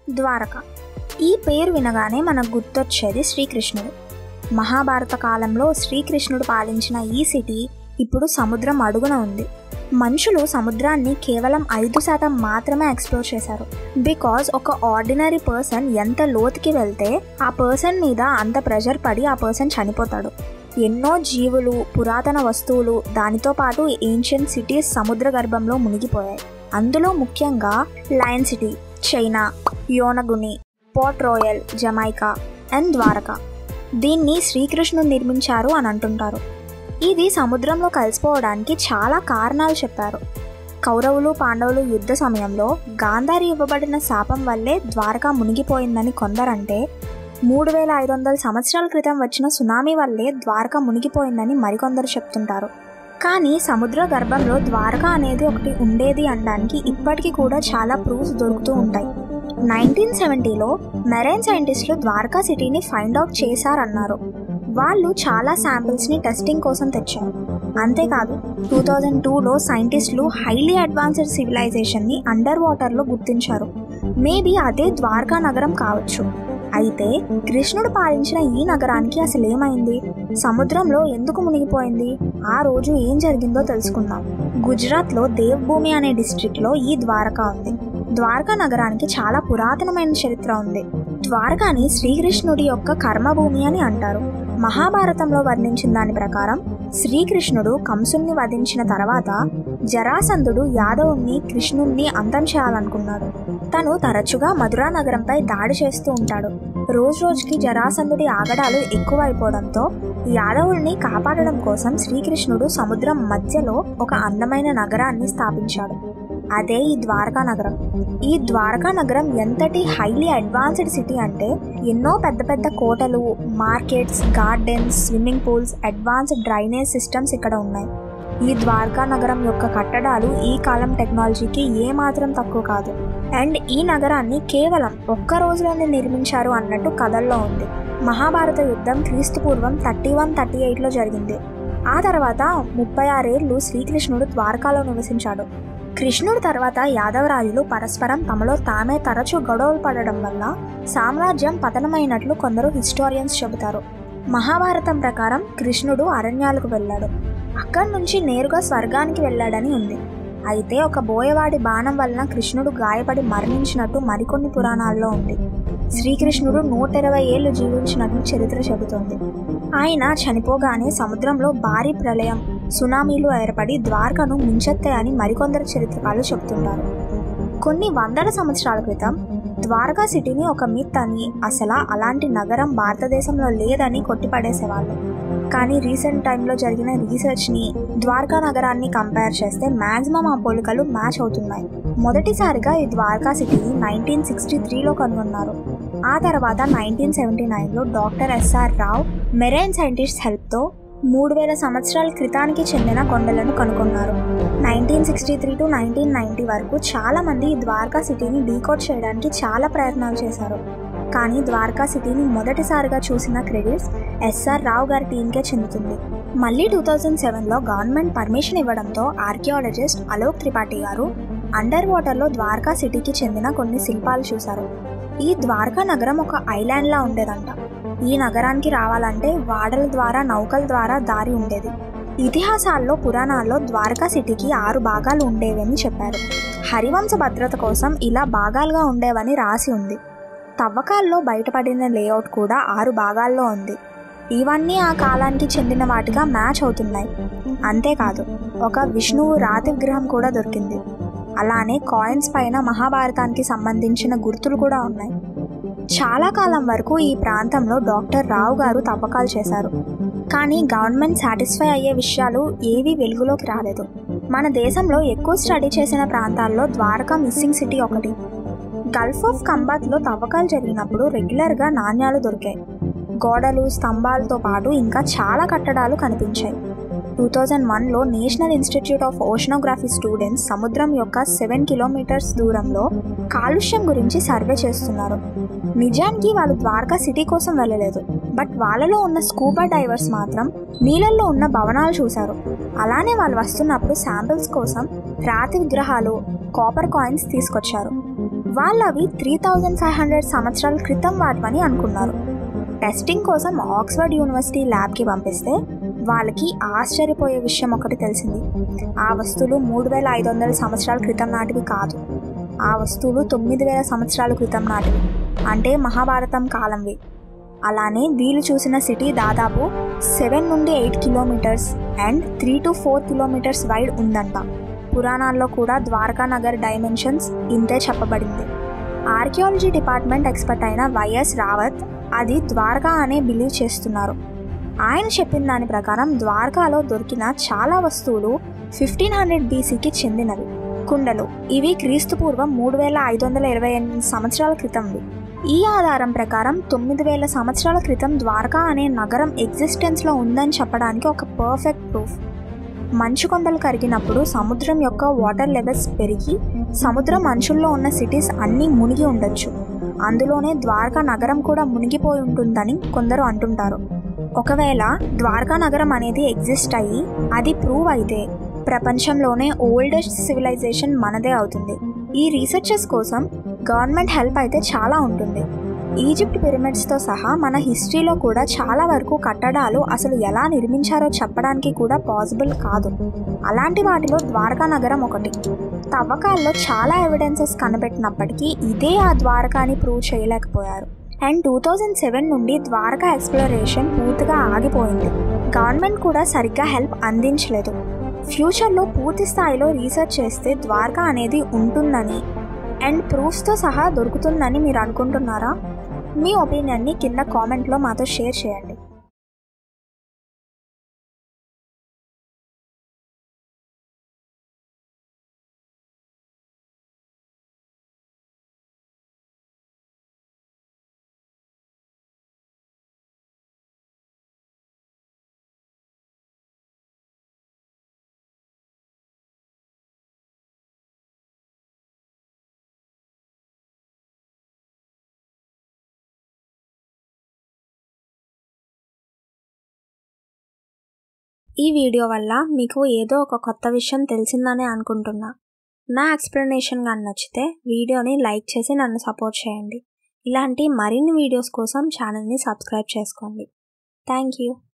ద్వారక ఈ పేరు వినగానే మనకు గుర్తొచ్చేది శ్రీకృష్ణుడు మహాభారత కాలంలో శ్రీకృష్ణుడు పాలించిన ఈ సిటీ ఇప్పుడు సముద్రం అడుగున ఉంది మనుషులు సముద్రాన్ని కేవలం ఐదు శాతం మాత్రమే ఎక్స్ప్లోర్ చేశారు బికాజ్ ఒక ఆర్డినరీ పర్సన్ ఎంత లోతుకి వెళ్తే ఆ పర్సన్ మీద అంత ప్రెషర్ పడి ఆ పర్సన్ చనిపోతాడు ఎన్నో జీవులు పురాతన వస్తువులు దానితో పాటు ఏన్షియన్ సిటీస్ సముద్ర గర్భంలో మునిగిపోయాయి అందులో ముఖ్యంగా lion city China Yonaguni port royal Jamaica and Dwarka దీన్ని శ్రీకృష్ణుడు నిర్మించారు అని అంటుంటారు ఇది సముద్రంలో కలిసిపోవడానికి చాలా కారణాలు చెప్పారు కౌరవులు పాండవులు యుద్ధ సమయంలో గాంధారి ఇవ్వబడిన శాపం వల్లే ద్వారకా మునిగిపోయిందని కొందరంటే మూడు వేల ఐదు వందల సంవత్సరాల క్రితం వచ్చిన సునామీ వల్లే ద్వారకా మునిగిపోయిందని మరికొందరు చెప్తుంటారు కానీ సముద్ర గర్భంలో ద్వారకా అనేది ఒకటి ఉండేది అనడానికి ఇప్పటికీ కూడా చాలా ప్రూఫ్స్ దొరుకుతూ ఉంటాయి నైన్టీన్ సెవెంటీలో మెరైన్ సైంటిస్టులు ద్వారకా సిటీని ఫైండ్ అవుట్ చేశారన్నారు వాళ్ళు చాలా శాంపిల్స్ని టెస్టింగ్ కోసం తెచ్చారు అంతేకాదు టూ థౌజండ్ టూలో సైంటిస్టులు హైలీ అడ్వాన్స్డ్ సివిలైజేషన్ని అండర్ వాటర్లో గుర్తించారు మేబీ అదే ద్వారకా నగరం కావచ్చు అయితే కృష్ణుడు పాలించిన ఈ నగరానికి అసలు ఏమైంది సముద్రంలో ఎందుకు మునిగిపోయింది ఆ రోజు ఏం జరిగిందో తెలుసుకుందాం గుజరాత్లో దేవ్భూమి అనే డిస్ట్రిక్ట్లో ఈ ద్వారకా ఉంది ద్వారకా నగరానికి చాలా పురాతనమైన చరిత్ర ఉంది ద్వారకాని శ్రీకృష్ణుడి యొక్క కర్మభూమి అని అంటారు మహాభారతంలో వర్ణించిన దాని ప్రకారం శ్రీకృష్ణుడు కంసుణ్ణి వధించిన తర్వాత జరాసంధుడు యాదవుణ్ణి కృష్ణుణ్ణి అంతం చేయాలనుకున్నాడు తను తరచుగా మధురా నగరంపై దాడి చేస్తూ ఉంటాడు రోజు రోజుకి జరాసంధుడి ఆగడాలు ఎక్కువైపోవడంతో యాదవుల్ని కాపాడడం కోసం శ్రీకృష్ణుడు సముద్రం మధ్యలో ఒక అందమైన నగరాన్ని స్థాపించాడు అదే ఈ ద్వారకా నగరం ఈ ద్వారకా నగరం ఎంతటి హైలీ అడ్వాన్స్డ్ సిటీ అంటే ఎన్నో పెద్ద పెద్ద కోటలు markets gardens swimming pools advanced drainage systems ఇక్కడ ఉన్నాయి ఈ ద్వారకా నగరం యొక్క కట్టడాలు ఈ కాలం టెక్నాలజీకి ఏమాత్రం తక్కువ కాదు అండ్ ఈ నగరాన్ని కేవలం ఒక్క రోజులోనే నిర్మించారు అన్నట్టు కథల్లో ఉంది మహాభారత యుద్ధం క్రీస్తు పూర్వం థర్టీ వన్ థర్టీ ఎయిట్లో జరిగింది ఆ తర్వాత ముప్పై ఆరేళ్లు శ్రీకృష్ణుడు ద్వారకాలో నివసించాడు కృష్ణుడు తర్వాత యాదవరాజులు పరస్పరం తమలో తామే తరచూ గొడవలు పడడం వల్ల సామ్రాజ్యం పతనమైనట్లు కొందరు హిస్టోరియన్స్ చెబుతారు మహాభారతం ప్రకారం కృష్ణుడు అరణ్యాలకు వెళ్ళాడు అక్కడి నుంచి నేరుగా స్వర్గానికి వెళ్ళాడని ఉంది అయితే ఒక బోయవాడి బాణం వలన కృష్ణుడు గాయపడి మరణించినట్టు మరికొన్ని పురాణాల్లో ఉంది శ్రీకృష్ణుడు నూట ఇరవై ఏళ్ళు జీవించినట్లు చరిత్ర చెబుతోంది ఆయన చనిపోగానే సముద్రంలో భారీ ప్రళయం సునామీలు ఏర్పడి ద్వారకను ముంచెత్తాయని మరికొందరు చరిత్రకారులు చెబుతున్నారు కొన్ని వందల సంవత్సరాల క్రితం ద్వారకా సిటీని ఒక మిత్ అని అసలు అలాంటి నగరం భారతదేశంలో లేదని కొట్టిపడేసేవాళ్ళు కానీ రీసెంట్ టైంలో జరిగిన రీసెర్చ్ని ద్వారకా నగరాన్ని కంపేర్ చేస్తే మ్యాక్సిమం ఆ పోలికలు మ్యాచ్ అవుతున్నాయి మొదటిసారిగా ఈ ద్వారకా సిటీని నైన్టీన్ సిక్స్టీ త్రీలో కనుగొన్నారు ఆ తర్వాత నైన్టీన్ సెవెంటీ నైన్లో doctor SR Rao marine scientist హెల్ప్తో మూడు వేల సంవత్సరాల క్రితానికి చెందిన కొండలను కనుగొన్నారు nineteen sixty three to nineteen ninety వరకు చాలామంది ఈ ద్వారకా సిటీని డీకోడ్ చేయడానికి చాలా ప్రయత్నాలు చేశారు కానీ ద్వారకా సిటీని మొదటిసారిగా చూసిన క్రెడిట్స్ ఎస్ఆర్ రావు గారి టీంకే చెందుతుంది మళ్ళీ టూ థౌజండ్ సెవెన్లో గవర్నమెంట్ పర్మిషన్ ఇవ్వడంతో ఆర్కియాలజిస్ట్ అలోక్ త్రిపాఠి గారు అండర్ వాటర్లో ద్వారకా సిటీకి చెందిన కొన్ని శిల్పాలు చూశారు ఈ ద్వారకా నగరం ఒక ఐలాండ్లా ఉండేదంట ఈ నగరానికి రావాలంటే వాడల ద్వారా నౌకల ద్వారా దారి ఉండేది ఇతిహాసాల్లో పురాణాల్లో ద్వారకా సిటీకి ఆరు భాగాలు ఉండేవని చెప్పారు హరివంశ భద్రత కోసం ఇలా భాగాలుగా ఉండేవని రాసి ఉంది తవ్వకాల్లో బయటపడిన లేఅవుట్ కూడా ఆరు భాగాల్లో ఉంది ఇవన్నీ ఆ కాలానికి చెందిన వాటిగా మ్యాచ్ అవుతున్నాయి అంతేకాదు ఒక విష్ణువు రాతి విగ్రహం కూడా దొరికింది అలానే కాయిన్స్ పైన మహాభారతానికి సంబంధించిన గుర్తులు కూడా ఉన్నాయి చాలా కాలం వరకు ఈ ప్రాంతంలో డాక్టర్ రావు గారు తవ్వకాలు చేశారు కానీ గవర్నమెంట్ సాటిస్ఫై అయ్యే విషయాలు ఏవీ వెలుగులోకి రాలేదు మన దేశంలో ఎక్కువ స్టడీ చేసిన ప్రాంతాల్లో ద్వారకా మిస్సింగ్ సిటీ ఒకటి గల్ఫ్ ఆఫ్ కంబాత్లో తవ్వకాలు జరిగినప్పుడు రెగ్యులర్గా నాణ్యాలు దొరికాయి గోడలు స్తంభాలతో పాటు ఇంకా చాలా కట్టడాలు కనిపించాయి టూ థౌజండ్ వన్లో national institute of oceanography students సముద్రం యొక్క సెవెన్ కిలోమీటర్స్ దూరంలో కాలుష్యం గురించి సర్వే చేస్తున్నారు నిజానికి వాళ్ళు ద్వారకా సిటీ కోసం వెళ్ళలేదు బట్ వాళ్ళలో ఉన్న స్కూబా డైవర్స్ మాత్రం నీళ్ళల్లో ఉన్న భవనాలు చూశారు అలానే వాళ్ళు వస్తున్నప్పుడు శాంపిల్స్ కోసం రాతి విగ్రహాలు కాపర్ కాయిన్స్ తీసుకొచ్చారు వాళ్ళు అవి త్రీ థౌజండ్ ఫైవ్ హండ్రెడ్ సంవత్సరాల క్రితం వాటివని అనుకున్నారు టెస్టింగ్ కోసం ఆక్స్ఫర్డ్ యూనివర్సిటీ ల్యాబ్కి పంపిస్తే వాళ్ళకి ఆశ్చర్యపోయే విషయం ఒకటి తెలిసింది ఆ వస్తువులు మూడు వేల ఐదు వందల సంవత్సరాల క్రితం నాటివి కాదు ఆ వస్తువులు తొమ్మిది వేల సంవత్సరాల క్రితం నాటివి అంటే మహాభారతం కాలంవి అలానే వీళ్ళు చూసిన సిటీ దాదాపు సెవెన్ నుండి eight kilometres and three to four kilometres wide ఉందంట పురాణాల్లో కూడా ద్వారకా నగర్ డైమెన్షన్స్ ఇంతే చెప్పబడింది ఆర్కియాలజీ డిపార్ట్మెంట్ ఎక్స్పర్ట్ అయిన వైఎస్ రావత్ అది ద్వారకా అనే బిలీవ్ చేస్తున్నారు ఆయన చెప్పిన దాని ప్రకారం ద్వారకాలో దొరికిన చాలా వస్తువులు ఫిఫ్టీన్ హండ్రెడ్ బీసీకి చెందినవి కుండలు ఇవి క్రీస్తు పూర్వం మూడు వేల ఐదు వందల ఇరవై ఎనిమిది సంవత్సరాల క్రితంవి ఈ ఆధారం ప్రకారం తొమ్మిది వేల సంవత్సరాల క్రితం ద్వారకా అనే నగరం ఎగ్జిస్టెన్స్లో ఉందని చెప్పడానికి ఒక పర్ఫెక్ట్ ప్రూఫ్ మంచు కొండలు కరిగినప్పుడు సముద్రం యొక్క వాటర్ లెవెల్స్ పెరిగి సముద్రం అంచుల్లో ఉన్న సిటీస్ అన్నీ మునిగి ఉండొచ్చు అందులోనే ద్వారకా నగరం కూడా మునిగిపోయి ఉంటుందని కొందరు అంటుంటారు ఒకవేళ ద్వారకా నగరం అనేది ఎగ్జిస్ట్ అయ్యి అది ప్రూవ్ అయితే ప్రపంచంలోనే ఓల్డెస్ట్ సివిలైజేషన్ మనదే అవుతుంది ఈ రీసెర్చెస్ కోసం గవర్నమెంట్ హెల్ప్ అయితే చాలా ఉంటుంది ఈజిప్ట్ పిరమిడ్స్తో సహా మన హిస్టరీలో కూడా చాలా వరకు కట్టడాలు అసలు ఎలా నిర్మించారో చెప్పడానికి కూడా పాసిబుల్ కాదు అలాంటి వాటిలో ద్వారకా నగరం ఒకటి తవ్వకాల్లో చాలా ఎవిడెన్సెస్ కనిపెట్టినప్పటికీ ఇదే ఆ ద్వారకాని ప్రూవ్ చేయలేకపోయారు అండ్ టూ థౌజండ్ సెవెన్ నుండి ద్వారకా ఎక్స్ప్లోరేషన్ పూర్తిగా ఆగిపోయింది గవర్నమెంట్ కూడా సరిగ్గా హెల్ప్ అందించలేదు ఫ్యూచర్లో పూర్తి స్థాయిలో రీసెర్చ్ చేస్తే ద్వారకా అనేది ఉంటుందని అండ్ ప్రూఫ్స్తో సహా దొరుకుతుందని మీరు అనుకుంటున్నారా మీ ఒపీనియన్ని కింద కామెంట్లో మాతో షేర్ చేయండి ఈ వీడియో వల్ల మీకు ఏదో ఒక కొత్త విషయం తెలిసిందని అనుకుంటున్నా నా ఎక్స్ప్లెనేషన్ కానీ నచ్చితే వీడియోని లైక్ చేసి నన్ను సపోర్ట్ చేయండి ఇలాంటి మరిన్ని వీడియోస్ కోసం ఛానల్ని సబ్స్క్రైబ్ చేసుకోండి థ్యాంక్ యూ